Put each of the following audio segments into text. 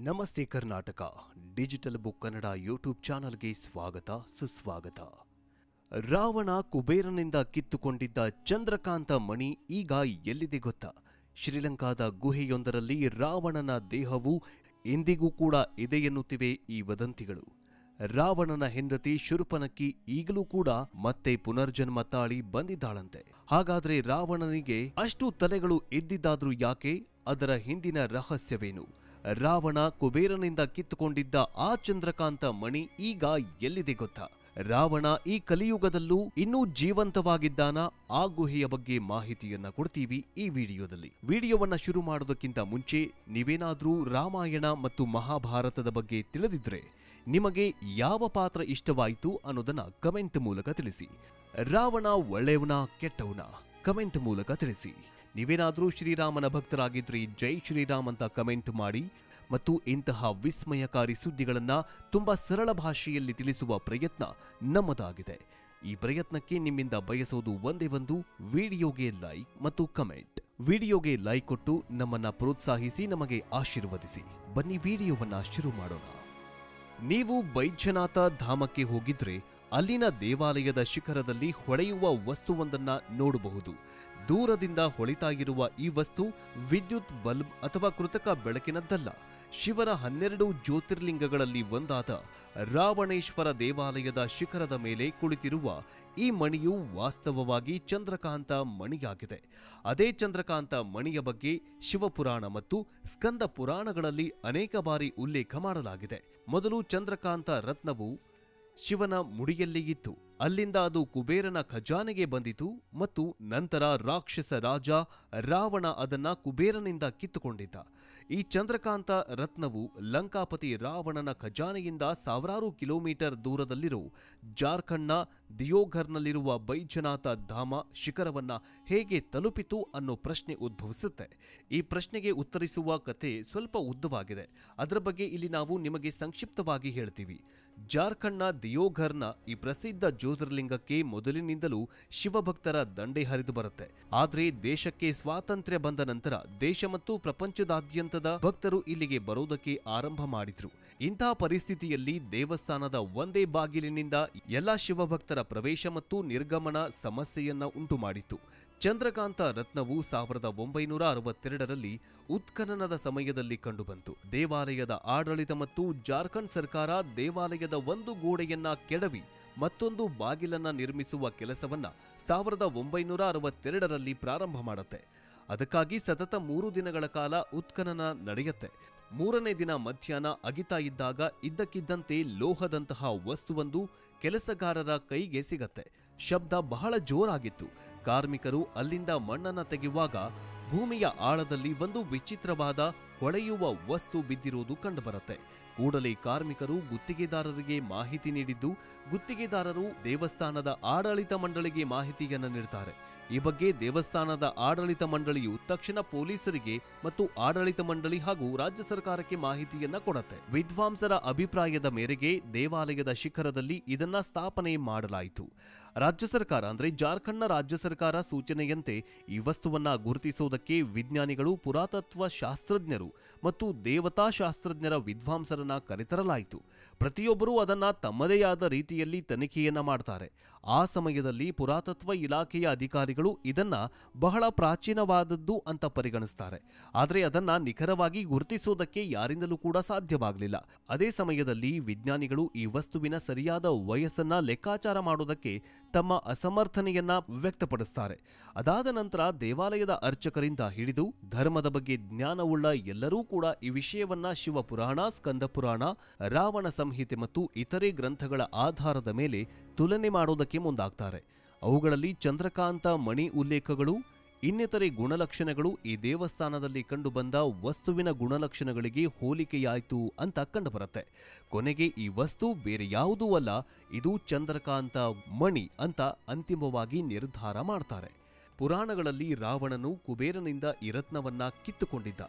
ನಮಸ್ತೆ Karnataka digital book Kannada YouTube ಚಾನಲ್ಗೆ ಸ್ವಾಗತ ಸುಸ್ವಾಗತ ರಾವಣ ಕುಬೇರನಿಂದ ಕಿತ್ತುಕೊಂಡಿದ್ದ ಚಂದ್ರಕಾಂತ ಮಣಿ ಈಗ ಎಲ್ಲಿದೆ ಗೊತ್ತಾ ಶ್ರೀಲಂಕಾದ ಗುಹೆಯೊಂದರಲ್ಲಿ ರಾವಣನ ದೇಹವು ಎಂದಿಗೂ ಕೂಡ ಇದೆ ಎನ್ನುತ್ತಿವೆ ಈ ವದಂತಿಗಳು ರಾವಣನ ಹೆಂಡತಿ ಶುರ್ಪನಕ್ಕಿ ಈಗಲೂ ಕೂಡ ಮತ್ತೆ ಪುನರ್ಜನ್ಮ ತಾಳಿ ಬಂದಿದ್ದಾಳಂತೆ ಹಾಗಾದ್ರೆ ರಾವಣನಿಗೆ ಅಷ್ಟು ತಲೆಗಳು ಎದ್ದಿದ್ದಾದ್ರೂ ಯಾಕೆ ಅದರ ಹಿಂದಿನ ರಹಸ್ಯವೇನು ರಾವಣ ಕುಬೇರನಿಂದ ಕಿತ್ತುಕೊಂಡಿದ್ದ ಆ ಚಂದ್ರಕಾಂತ ಮಣಿ ಈಗ ಎಲ್ಲಿದೆ ಗೊತ್ತಾ ರಾವಣ ಈ ಕಲಿಯುಗದಲ್ಲೂ ಇನ್ನೂ ಜೀವಂತವಾಗಿದ್ದಾನ ಆ ಗುಹೆಯ ಬಗ್ಗೆ ಮಾಹಿತಿಯನ್ನ ಕೊಡ್ತೀವಿ ಈ ವಿಡಿಯೋದಲ್ಲಿ ವಿಡಿಯೋವನ್ನ ಶುರು ಮಾಡೋದಕ್ಕಿಂತ ಮುಂಚೆ ನೀವೇನಾದ್ರೂ ರಾಮಾಯಣ ಮತ್ತು ಮಹಾಭಾರತದ ಬಗ್ಗೆ ತಿಳಿದಿದ್ರೆ ನಿಮಗೆ ಯಾವ ಪಾತ್ರ ಇಷ್ಟವಾಯಿತು ಅನ್ನೋದನ್ನ ಕಮೆಂಟ್ ಮೂಲಕ ತಿಳಿಸಿ ರಾವಣ ಒಳ್ಳೆಯವನ ಕೆಟ್ಟವನ ಕಮೆಂಟ್ ಮೂಲಕ ತಿಳಿಸಿ ನೀವೇನಾದ್ರೂ ಶ್ರೀರಾಮನ ಭಕ್ತರಾಗಿದ್ರೆ ಜೈ ಶ್ರೀರಾಮ್ ಅಂತ ಕಮೆಂಟ್ ಮಾಡಿ ಮತ್ತು ಇಂತಹ ವಿಸ್ಮಯಕಾರಿ ಸುದ್ದಿಗಳನ್ನ ತುಂಬಾ ಸರಳ ಭಾಷೆಯಲ್ಲಿ ತಿಳಿಸುವ ಪ್ರಯತ್ನ ನಮ್ಮದಾಗಿದೆ ಈ ಪ್ರಯತ್ನಕ್ಕೆ ನಿಮ್ಮಿಂದ ಬಯಸೋದು ಒಂದೇ ಒಂದು ವಿಡಿಯೋಗೆ ಲೈಕ್ ಮತ್ತು ಕಮೆಂಟ್ ವಿಡಿಯೋಗೆ ಲೈಕ್ ಕೊಟ್ಟು ನಮ್ಮನ್ನ ಪ್ರೋತ್ಸಾಹಿಸಿ ನಮಗೆ ಆಶೀರ್ವದಿಸಿ ಬನ್ನಿ ವಿಡಿಯೋವನ್ನ ಶುರು ಮಾಡೋಣ ನೀವು ಬೈದ್ಯನಾಥ ಧಾಮಕ್ಕೆ ಹೋಗಿದ್ರೆ ಅಲ್ಲಿನ ದೇವಾಲಯದ ಶಿಖರದಲ್ಲಿ ಹೊಳೆಯುವ ವಸ್ತುವೊಂದನ್ನ ನೋಡಬಹುದು ದೂರದಿಂದ ಹೊಳಿತಾ ಇರುವ ಈ ವಸ್ತು ವಿದ್ಯುತ್ ಬಲ್ಬ್ ಅಥವಾ ಕೃತಕ ಬೆಳಕಿನದ್ದಲ್ಲ ಶಿವನ ಹನ್ನೆರಡು ಜ್ಯೋತಿರ್ಲಿಂಗಗಳಲ್ಲಿ ಒಂದಾದ ರಾವಣೇಶ್ವರ ದೇವಾಲಯದ ಶಿಖರದ ಮೇಲೆ ಕುಳಿತಿರುವ ಈ ಮಣಿಯು ವಾಸ್ತವವಾಗಿ ಚಂದ್ರಕಾಂತ ಮಣಿಯಾಗಿದೆ ಅದೇ ಚಂದ್ರಕಾಂತ ಮಣಿಯ ಬಗ್ಗೆ ಶಿವಪುರಾಣ ಮತ್ತು ಸ್ಕಂದ ಪುರಾಣಗಳಲ್ಲಿ ಅನೇಕ ಬಾರಿ ಉಲ್ಲೇಖ ಮಾಡಲಾಗಿದೆ ಮೊದಲು ಚಂದ್ರಕಾಂತ ರತ್ನವು ಶಿವನ ಮುಡಿಯಲ್ಲಿ ಇತ್ತು ಅಲ್ಲಿಂದ ಅದು ಕುಬೇರನ ಖಜಾನೆಗೆ ಬಂದಿತು ಮತ್ತು ನಂತರ ರಾಕ್ಷಸ ರಾಜ ರಾವಣ ಅದನ್ನ ಕುಬೇರನಿಂದ ಕಿತ್ತುಕೊಂಡಿದ್ದ ಈ ಚಂದ್ರಕಾಂತ ರತ್ನವು ಲಂಕಾಪತಿ ರಾವಣನ ಖಜಾನೆಯಿಂದ ಸಾವಿರಾರು ಕಿಲೋಮೀಟರ್ ದೂರದಲ್ಲಿರೋ ಜಾರ್ಖಂಡ್ನ ದಿಯೋಘರ್ನಲ್ಲಿರುವ ಬೈಜನಾಥ ಧಾಮ ಶಿಖರವನ್ನ ಹೇಗೆ ತಲುಪಿತು ಅನ್ನೋ ಪ್ರಶ್ನೆ ಉದ್ಭವಿಸುತ್ತೆ ಈ ಪ್ರಶ್ನೆಗೆ ಉತ್ತರಿಸುವ ಕತೆ ಸ್ವಲ್ಪ ಉದ್ದವಾಗಿದೆ ಅದರ ಬಗ್ಗೆ ಇಲ್ಲಿ ನಾವು ನಿಮಗೆ ಸಂಕ್ಷಿಪ್ತವಾಗಿ ಹೇಳ್ತೀವಿ ಜಾರ್ಖಂಡ್ನ ದಿಯೋಘರ್ನ ಈ ಪ್ರಸಿದ್ಧ ಜ್ಯೋತಿರ್ಲಿಂಗಕ್ಕೆ ಮೊದಲಿನಿಂದಲೂ ಶಿವಭಕ್ತರ ದಂಡೆ ಹರಿದು ಬರುತ್ತೆ ಆದ್ರೆ ದೇಶಕ್ಕೆ ಸ್ವಾತಂತ್ರ್ಯ ಬಂದ ನಂತರ ದೇಶ ಮತ್ತು ಪ್ರಪಂಚದಾದ್ಯಂತದ ಭಕ್ತರು ಇಲ್ಲಿಗೆ ಬರೋದಕ್ಕೆ ಆರಂಭ ಮಾಡಿದ್ರು ಇಂತಹ ಪರಿಸ್ಥಿತಿಯಲ್ಲಿ ದೇವಸ್ಥಾನದ ಒಂದೇ ಬಾಗಿಲಿನಿಂದ ಎಲ್ಲಾ ಶಿವಭಕ್ತರ ಪ್ರವೇಶ ಮತ್ತು ನಿರ್ಗಮನ ಸಮಸ್ಯೆಯನ್ನ ಉಂಟು ಮಾಡಿತು ಚಂದ್ರಕಾಂತ ರತ್ನವು ಸಾವಿರದ ಒಂಬೈನೂರ ಅರವತ್ತೆರಡರಲ್ಲಿ ಉತ್ಖನನದ ಸಮಯದಲ್ಲಿ ಕಂಡುಬಂತು ದೇವಾಲಯದ ಆಡಳಿತ ಮತ್ತು ಜಾರ್ಖಂಡ್ ಸರ್ಕಾರ ದೇವಾಲಯದ ಒಂದು ಗೋಡೆಯನ್ನ ಕೆಡವಿ ಮತ್ತೊಂದು ಬಾಗಿಲನ್ನ ನಿರ್ಮಿಸುವ ಕೆಲಸವನ್ನ ಸಾವಿರದ ಒಂಬೈನೂರ ಅರವತ್ತೆರಡರಲ್ಲಿ ಪ್ರಾರಂಭ ಮಾಡುತ್ತೆ ಅದಕ್ಕಾಗಿ ಸತತ ಮೂರು ದಿನಗಳ ಕಾಲ ಉತ್ಖನನ ನಡೆಯುತ್ತೆ ಮೂರನೇ ದಿನ ಮಧ್ಯಾಹ್ನ ಅಗಿತಾ ಇದ್ದಾಗ ಇದ್ದಕ್ಕಿದ್ದಂತೆ ಲೋಹದಂತಹ ವಸ್ತುವೊಂದು ಕೆಲಸಗಾರರ ಕೈಗೆ ಸಿಗತ್ತೆ ಶಬ್ದ ಬಹಳ ಜೋರಾಗಿತ್ತು ಕಾರ್ಮಿಕರು ಅಲ್ಲಿಂದ ಮಣ್ಣನ್ನ ತೆಗೆಯುವಾಗ ಭೂಮಿಯ ಆಳದಲ್ಲಿ ಒಂದು ವಿಚಿತ್ರವಾದ ಹೊಳೆಯುವ ವಸ್ತು ಬಿದ್ದಿರುವುದು ಕಂಡುಬರುತ್ತೆ ಕೂಡಲೇ ಕಾರ್ಮಿಕರು ಗುತ್ತಿಗೆದಾರರಿಗೆ ಮಾಹಿತಿ ನೀಡಿದ್ದು ಗುತ್ತಿಗೆದಾರರು ದೇವಸ್ಥಾನದ ಆಡಳಿತ ಮಂಡಳಿಗೆ ಮಾಹಿತಿಯನ್ನು ನೀಡ್ತಾರೆ ಈ ಬಗ್ಗೆ ದೇವಸ್ಥಾನದ ಆಡಳಿತ ಮಂಡಳಿಯು ತಕ್ಷಣ ಪೊಲೀಸರಿಗೆ ಮತ್ತು ಆಡಳಿತ ಮಂಡಳಿ ಹಾಗೂ ರಾಜ್ಯ ಸರ್ಕಾರಕ್ಕೆ ಮಾಹಿತಿಯನ್ನ ಕೊಡುತ್ತೆ ವಿದ್ವಾಂಸರ ಅಭಿಪ್ರಾಯದ ಮೇರೆಗೆ ದೇವಾಲಯದ ಶಿಖರದಲ್ಲಿ ಇದನ್ನ ಸ್ಥಾಪನೆ ಮಾಡಲಾಯಿತು ರಾಜ್ಯ ಸರ್ಕಾರ ಅಂದ್ರೆ ಜಾರ್ಖಂಡ್ನ ರಾಜ್ಯ ಸರ್ಕಾರ ಸೂಚನೆಯಂತೆ ಈ ವಸ್ತುವನ್ನ ಗುರುತಿಸುವುದಕ್ಕೆ ವಿಜ್ಞಾನಿಗಳು ಪುರಾತತ್ವ ಶಾಸ್ತ್ರಜ್ಞರು ಮತ್ತು ದೇವತಾ ಶಾಸ್ತ್ರಜ್ಞರ ವಿದ್ವಾಂಸರನ್ನ ಕರೆತರಲಾಯಿತು ಪ್ರತಿಯೊಬ್ಬರೂ ಅದನ್ನ ತಮ್ಮದೇ ಆದ ರೀತಿಯಲ್ಲಿ ತನಿಖೆಯನ್ನ ಮಾಡ್ತಾರೆ ಆ ಸಮಯದಲ್ಲಿ ಪುರಾತತ್ವ ಇಲಾಖೆಯ ಅಧಿಕಾರಿಗಳು ಇದನ್ನ ಬಹಳ ಪ್ರಾಚೀನವಾದದ್ದು ಅಂತ ಪರಿಗಣಿಸ್ತಾರೆ ಆದರೆ ಅದನ್ನ ನಿಖರವಾಗಿ ಗುರುತಿಸುವುದಕ್ಕೆ ಯಾರಿಂದಲೂ ಕೂಡ ಸಾಧ್ಯವಾಗಲಿಲ್ಲ ಅದೇ ಸಮಯದಲ್ಲಿ ವಿಜ್ಞಾನಿಗಳು ಈ ವಸ್ತುವಿನ ಸರಿಯಾದ ವಯಸ್ಸನ್ನ ಲೆಕ್ಕಾಚಾರ ಮಾಡೋದಕ್ಕೆ ತಮ್ಮ ಅಸಮರ್ಥನೆಯನ್ನ ವ್ಯಕ್ತಪಡಿಸ್ತಾರೆ ಅದಾದ ನಂತರ ದೇವಾಲಯದ ಅರ್ಚಕರಿಂದ ಹಿಡಿದು ಧರ್ಮದ ಬಗ್ಗೆ ಜ್ಞಾನವುಳ್ಳ ಎಲ್ಲರೂ ಕೂಡ ಈ ವಿಷಯವನ್ನ ಶಿವಪುರಾಣ ಸ್ಕಂದಪುರಾಣ ರಾವಣ ಸಂಹಿತೆ ಮತ್ತು ಇತರೆ ಗ್ರಂಥಗಳ ಆಧಾರದ ಮೇಲೆ ತುಲನೆ ಮಾಡೋದಕ್ಕೆ ಮುಂದಾಗ್ತಾರೆ ಅವುಗಳಲ್ಲಿ ಚಂದ್ರಕಾಂತ ಮಣಿ ಉಲ್ಲೇಖಗಳು ಇನ್ನಿತರೆ ಗುಣಲಕ್ಷಣಗಳು ಈ ದೇವಸ್ಥಾನದಲ್ಲಿ ಕಂಡುಬಂದ ವಸ್ತುವಿನ ಗುಣಲಕ್ಷಣಗಳಿಗೆ ಹೋಲಿಕೆಯಾಯಿತು ಅಂತ ಕಂಡುಬರುತ್ತೆ ಕೊನೆಗೆ ಈ ವಸ್ತು ಬೇರೆ ಯಾವುದೂ ಅಲ್ಲ ಇದು ಚಂದ್ರಕಾಂತ ಮಣಿ ಅಂತ ಅಂತಿಮವಾಗಿ ನಿರ್ಧಾರ ಮಾಡ್ತಾರೆ ಪುರಾಣಗಳಲ್ಲಿ ರಾವಣನು ಕುಬೇರನಿಂದ ಈ ರತ್ನವನ್ನ ಕಿತ್ತುಕೊಂಡಿದ್ದ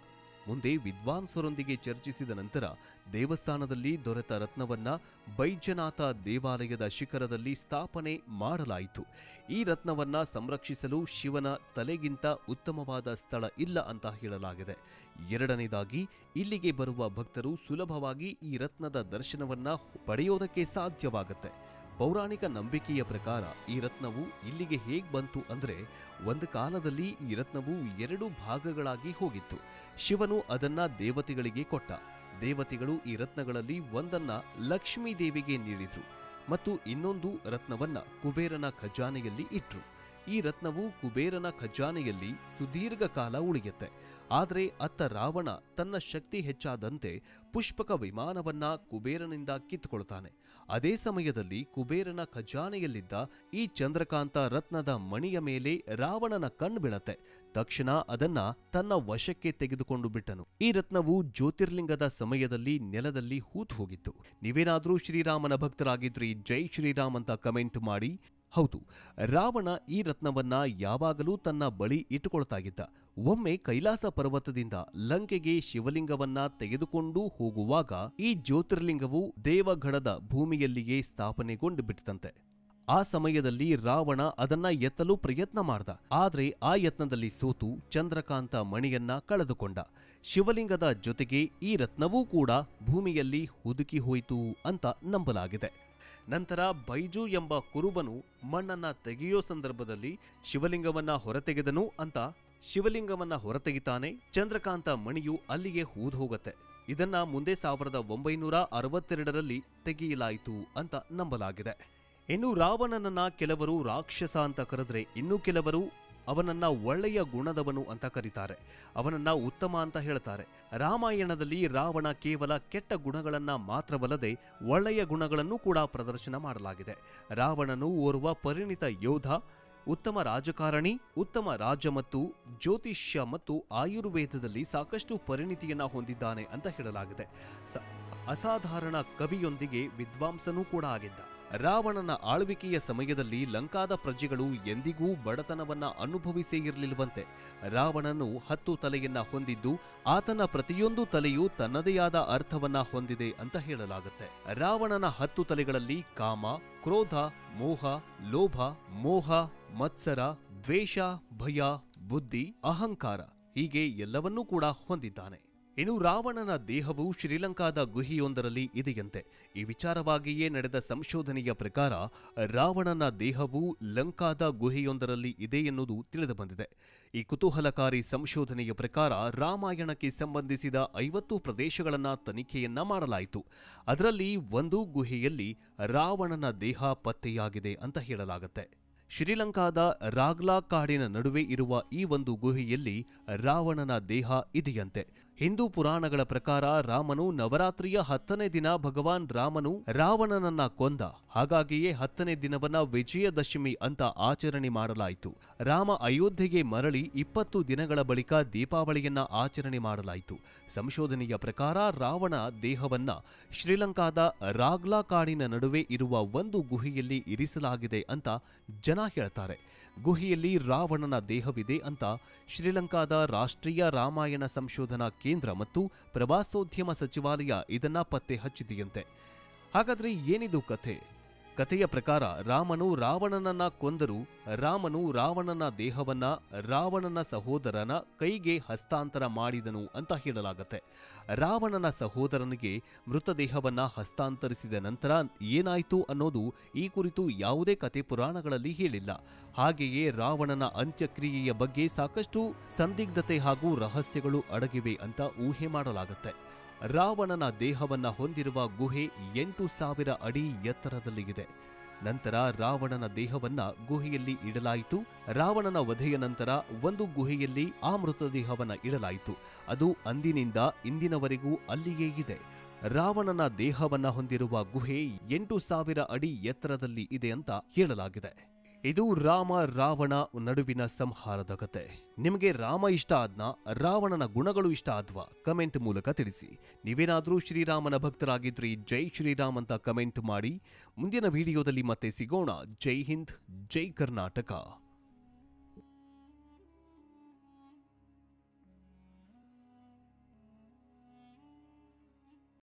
ಮುಂದೆ ವಿದ್ವಾಂಸರೊಂದಿಗೆ ಚರ್ಚಿಸಿದ ನಂತರ ದೇವಸ್ಥಾನದಲ್ಲಿ ದೊರೆತ ರತ್ನವನ್ನ ಬೈದ್ಯನಾಥ ದೇವಾಲಯದ ಶಿಖರದಲ್ಲಿ ಸ್ಥಾಪನೆ ಮಾಡಲಾಯಿತು ಈ ರತ್ನವನ್ನ ಸಂರಕ್ಷಿಸಲು ಶಿವನ ತಲೆಗಿಂತ ಉತ್ತಮವಾದ ಸ್ಥಳ ಇಲ್ಲ ಅಂತ ಹೇಳಲಾಗಿದೆ ಎರಡನೇದಾಗಿ ಇಲ್ಲಿಗೆ ಬರುವ ಭಕ್ತರು ಸುಲಭವಾಗಿ ಈ ರತ್ನದ ದರ್ಶನವನ್ನ ಪಡೆಯೋದಕ್ಕೆ ಸಾಧ್ಯವಾಗುತ್ತೆ ಪೌರಾಣಿಕ ನಂಬಿಕೆಯ ಪ್ರಕಾರ ಈ ರತ್ನವು ಇಲ್ಲಿಗೆ ಹೇಗ್ ಬಂತು ಅಂದ್ರೆ ಒಂದು ಕಾಲದಲ್ಲಿ ಈ ರತ್ನವು ಎರಡು ಭಾಗಗಳಾಗಿ ಹೋಗಿತ್ತು ಶಿವನು ಅದನ್ನ ದೇವತೆಗಳಿಗೆ ಕೊಟ್ಟ ದೇವತೆಗಳು ಈ ರತ್ನಗಳಲ್ಲಿ ಒಂದನ್ನ ಲಕ್ಷ್ಮೀ ದೇವಿಗೆ ನೀಡಿದ್ರು ಮತ್ತು ಇನ್ನೊಂದು ರತ್ನವನ್ನ ಕುಬೇರನ ಖಜಾನೆಯಲ್ಲಿ ಇಟ್ರು ಈ ರತ್ನವು ಕುಬೇರನ ಖಜಾನೆಯಲ್ಲಿ ಸುದೀರ್ಘ ಕಾಲ ಉಳಿಯುತ್ತೆ ಆದರೆ ಅತ್ತ ರಾವಣ ತನ್ನ ಶಕ್ತಿ ಹೆಚ್ಚಾದಂತೆ ಪುಷ್ಪಕ ವಿಮಾನವನ್ನ ಕುಬೇರನಿಂದ ಕಿತ್ತುಕೊಳ್ತಾನೆ ಅದೇ ಸಮಯದಲ್ಲಿ ಕುಬೇರನ ಖಜಾನೆಯಲ್ಲಿದ್ದ ಈ ಚಂದ್ರಕಾಂತ ರತ್ನದ ಮಣಿಯ ಮೇಲೆ ರಾವಣನ ಕಣ್ಣು ಬೀಳತ್ತೆ ತಕ್ಷಣ ಅದನ್ನ ತನ್ನ ವಶಕ್ಕೆ ತೆಗೆದುಕೊಂಡು ಬಿಟ್ಟನು ಈ ರತ್ನವು ಜ್ಯೋತಿರ್ಲಿಂಗದ ಸಮಯದಲ್ಲಿ ನೆಲದಲ್ಲಿ ಹೂತು ಹೋಗಿತ್ತು ನೀವೇನಾದ್ರೂ ಶ್ರೀರಾಮನ ಭಕ್ತರಾಗಿದ್ರಿ ಜೈ ಶ್ರೀರಾಮ್ ಅಂತ ಕಮೆಂಟ್ ಮಾಡಿ ಹೌದು ರಾವಣ ಈ ರತ್ನವನ್ನ ಯಾವಾಗಲೂ ತನ್ನ ಬಳಿ ಇಟ್ಟುಕೊಳ್ತಾಗಿದ್ದ ಒಮ್ಮೆ ಕೈಲಾಸ ಪರ್ವತದಿಂದ ಲಂಕೆಗೆ ಶಿವಲಿಂಗವನ್ನ ತೆಗೆದುಕೊಂಡು ಹೋಗುವಾಗ ಈ ಜ್ಯೋತಿರ್ಲಿಂಗವು ದೇವಗಢದ ಭೂಮಿಯಲ್ಲಿಯೇ ಸ್ಥಾಪನೆಗೊಂಡು ಬಿಟ್ಟಿತಂತೆ ಆ ಸಮಯದಲ್ಲಿ ರಾವಣ ಅದನ್ನ ಎತ್ತಲು ಪ್ರಯತ್ನ ಮಾಡ್ದ ಆದ್ರೆ ಆ ಯತ್ನದಲ್ಲಿ ಸೋತು ಚಂದ್ರಕಾಂತ ಮಣಿಯನ್ನ ಕಳೆದುಕೊಂಡ ಶಿವಲಿಂಗದ ಜೊತೆಗೆ ಈ ರತ್ನವೂ ಕೂಡ ಭೂಮಿಯಲ್ಲಿ ಹುದುಕಿ ಹೋಯಿತು ಅಂತ ನಂಬಲಾಗಿದೆ ನಂತರ ಬೈಜು ಎಂಬ ಕುರುಬನು ಮಣ್ಣನ್ನ ತೆಗೆಯೋ ಸಂದರ್ಭದಲ್ಲಿ ಶಿವಲಿಂಗವನ್ನ ಹೊರತೆಗೆದನು ಅಂತ ಶಿವಲಿಂಗವನ್ನ ಹೊರತೆಗಿತಾನೆ ಚಂದ್ರಕಾಂತ ಮಣಿಯು ಅಲ್ಲಿಗೆ ಹೂದು ಹೋಗತ್ತೆ ಇದನ್ನ ಮುಂದೆ ಸಾವಿರದ ಒಂಬೈನೂರ ಅರವತ್ತೆರಡರಲ್ಲಿ ತೆಗೆಯಲಾಯಿತು ಅಂತ ನಂಬಲಾಗಿದೆ ಇನ್ನು ರಾವಣನನ್ನ ಕೆಲವರು ರಾಕ್ಷಸ ಅಂತ ಕರೆದ್ರೆ ಇನ್ನು ಕೆಲವರು ಅವನನ್ನ ಒಳ್ಳೆಯ ಗುಣದವನು ಅಂತ ಕರೀತಾರೆ ಅವನನ್ನ ಉತ್ತಮ ಅಂತ ಹೇಳ್ತಾರೆ ರಾಮಾಯಣದಲ್ಲಿ ರಾವಣ ಕೇವಲ ಕೆಟ್ಟ ಗುಣಗಳನ್ನ ಮಾತ್ರವಲ್ಲದೆ ಒಳ್ಳೆಯ ಗುಣಗಳನ್ನು ಕೂಡ ಪ್ರದರ್ಶನ ಮಾಡಲಾಗಿದೆ ರಾವಣನು ಓರ್ವ ಪರಿಣಿತ ಯೋಧ ಉತ್ತಮ ರಾಜಕಾರಣಿ ಉತ್ತಮ ರಾಜ ಮತ್ತು ಜ್ಯೋತಿಷ್ಯ ಮತ್ತು ಆಯುರ್ವೇದದಲ್ಲಿ ಸಾಕಷ್ಟು ಪರಿಣಿತಿಯನ್ನ ಹೊಂದಿದ್ದಾನೆ ಅಂತ ಹೇಳಲಾಗಿದೆ ಸ- ಅಸಾಧಾರಣ ಕವಿಯೊಂದಿಗೆ ವಿದ್ವಾಂಸನೂ ಕೂಡ ಆಗಿದ್ದ ರಾವಣನ ಆಳ್ವಿಕೆಯ ಸಮಯದಲ್ಲಿ ಲಂಕಾದ ಪ್ರಜೆಗಳು ಎಂದಿಗೂ ಬಡತನವನ್ನ ಅನುಭವಿಸೇ ಇರಲಿಲ್ವಂತೆ ರಾವಣನು ಹತ್ತು ತಲೆಯನ್ನ ಹೊಂದಿದ್ದು ಆತನ ಪ್ರತಿಯೊಂದು ತಲೆಯೂ ತನ್ನದೇ ಆದ ಅರ್ಥವನ್ನ ಹೊಂದಿದೆ ಅಂತ ಹೇಳಲಾಗುತ್ತೆ ರಾವಣನ ಹತ್ತು ತಲೆಗಳಲ್ಲಿ ಕಾಮ ಕ್ರೋಧ ಮೋಹ ಲೋಭ ಮೋಹ ಮತ್ಸರ ದ್ವೇಷ ಭಯ ಬುದ್ಧಿ ಅಹಂಕಾರ ಹೀಗೆ ಎಲ್ಲವನ್ನೂ ಕೂಡ ಹೊಂದಿದ್ದಾನೆ ಇನ್ನು ರಾವಣನ ದೇಹವು ಶ್ರೀಲಂಕಾದ ಗುಹೆಯೊಂದರಲ್ಲಿ ಇದೆಯಂತೆ ಈ ವಿಚಾರವಾಗಿಯೇ ನಡೆದ ಸಂಶೋಧನೆಯ ಪ್ರಕಾರ ರಾವಣನ ದೇಹವು ಲಂಕಾದ ಗುಹೆಯೊಂದರಲ್ಲಿ ಇದೆ ಎನ್ನುವುದು ತಿಳಿದುಬಂದಿದೆ ಈ ಕುತೂಹಲಕಾರಿ ಸಂಶೋಧನೆಯ ಪ್ರಕಾರ ರಾಮಾಯಣಕ್ಕೆ ಸಂಬಂಧಿಸಿದ ಐವತ್ತು ಪ್ರದೇಶಗಳನ್ನ ತನಿಖೆಯನ್ನ ಮಾಡಲಾಯಿತು ಅದರಲ್ಲಿ ಒಂದು ಗುಹೆಯಲ್ಲಿ ರಾವಣನ ದೇಹ ಪತ್ತೆಯಾಗಿದೆ ಅಂತ ಹೇಳಲಾಗುತ್ತೆ ಶ್ರೀಲಂಕಾದ ರಾಗ್ಲಾ ಕಾಡಿನ ನಡುವೆ ಇರುವ ಈ ಒಂದು ಗುಹೆಯಲ್ಲಿ ರಾವಣನ ದೇಹ ಇದೆಯಂತೆ ಹಿಂದೂ ಪುರಾಣಗಳ ಪ್ರಕಾರ ರಾಮನು ನವರಾತ್ರಿಯ ಹತ್ತನೇ ದಿನ ಭಗವಾನ್ ರಾಮನು ರಾವಣನನ್ನ ಕೊಂದ ಹಾಗಾಗಿಯೇ ಹತ್ತನೇ ದಿನವನ್ನ ವಿಜಯದಶಮಿ ಅಂತ ಆಚರಣೆ ಮಾಡಲಾಯಿತು ರಾಮ ಅಯೋಧ್ಯೆಗೆ ಮರಳಿ ಇಪ್ಪತ್ತು ದಿನಗಳ ಬಳಿಕ ದೀಪಾವಳಿಯನ್ನ ಆಚರಣೆ ಮಾಡಲಾಯಿತು ಸಂಶೋಧನೆಯ ಪ್ರಕಾರ ರಾವಣ ದೇಹವನ್ನ ಶ್ರೀಲಂಕಾದ ರಾಗ್ಲಾ ಕಾಡಿನ ನಡುವೆ ಇರುವ ಒಂದು ಗುಹೆಯಲ್ಲಿ ಇರಿಸಲಾಗಿದೆ ಅಂತ ಜನ ಹೇಳ್ತಾರೆ ಗುಹೆಯಲ್ಲಿ ರಾವಣನ ದೇಹವಿದೆ ಅಂತ ಶ್ರೀಲಂಕಾದ ರಾಷ್ಟ್ರೀಯ ರಾಮಾಯಣ ಸಂಶೋಧನಾ ಕೇಂದ್ರ ಮತ್ತು ಪ್ರವಾಸೋದ್ಯಮ ಸಚಿವಾಲಯ ಇದನ್ನ ಪತ್ತೆ ಹಚ್ಚಿದೆಯಂತೆ ಹಾಗಾದ್ರೆ ಏನಿದು ಕಥೆ ಕಥೆಯ ಪ್ರಕಾರ ರಾಮನು ರಾವಣನನ್ನ ಕೊಂದರೂ ರಾಮನು ರಾವಣನ ದೇಹವನ್ನ ರಾವಣನ ಸಹೋದರನ ಕೈಗೆ ಹಸ್ತಾಂತರ ಮಾಡಿದನು ಅಂತ ಹೇಳಲಾಗತ್ತೆ ರಾವಣನ ಸಹೋದರನಿಗೆ ಮೃತದೇಹವನ್ನ ಹಸ್ತಾಂತರಿಸಿದ ನಂತರ ಏನಾಯ್ತು ಅನ್ನೋದು ಈ ಕುರಿತು ಯಾವುದೇ ಕತೆ ಪುರಾಣಗಳಲ್ಲಿ ಹೇಳಿಲ್ಲ ಹಾಗೆಯೇ ರಾವಣನ ಅಂತ್ಯಕ್ರಿಯೆಯ ಬಗ್ಗೆ ಸಾಕಷ್ಟು ಸಂದಿಗ್ಧತೆ ಹಾಗೂ ರಹಸ್ಯಗಳು ಅಡಗಿವೆ ಅಂತ ಊಹೆ ಮಾಡಲಾಗುತ್ತೆ ರಾವಣನ ದೇಹವನ್ನ ಹೊಂದಿರುವ ಗುಹೆ ಎಂಟು ಸಾವಿರ ಅಡಿ ಎತ್ತರದಲ್ಲಿದೆ ನಂತರ ರಾವಣನ ದೇಹವನ್ನ ಗುಹೆಯಲ್ಲಿ ಇಡಲಾಯಿತು ರಾವಣನ ವಧೆಯ ನಂತರ ಒಂದು ಗುಹೆಯಲ್ಲಿ ಆ ಮೃತದೇಹವನ್ನ ಇಡಲಾಯಿತು ಅದು ಅಂದಿನಿಂದ ಇಂದಿನವರೆಗೂ ಅಲ್ಲಿಯೇ ಇದೆ ರಾವಣನ ದೇಹವನ್ನ ಹೊಂದಿರುವ ಗುಹೆ ಎಂಟು ಸಾವಿರ ಅಡಿ ಎತ್ತರದಲ್ಲಿ ಇದೆ ಅಂತ ಹೇಳಲಾಗಿದೆ ಇದು ರಾಮ ರಾವಣ ನಡುವಿನ ಸಂಹಾರದ ಕತೆ ನಿಮಗೆ ರಾಮ ಇಷ್ಟ ಆದ್ನ ರಾವಣನ ಗುಣಗಳು ಇಷ್ಟ ಆದ್ವಾ ಕಮೆಂಟ್ ಮೂಲಕ ತಿಳಿಸಿ ನೀವೇನಾದ್ರೂ ಶ್ರೀರಾಮನ ಭಕ್ತರಾಗಿದ್ರಿ ಜೈ ಶ್ರೀರಾಮ್ ಅಂತ ಕಮೆಂಟ್ ಮಾಡಿ ಮುಂದಿನ ವಿಡಿಯೋದಲ್ಲಿ ಮತ್ತೆ ಸಿಗೋಣ ಜೈ ಹಿಂದ್ ಜೈ ಕರ್ನಾಟಕ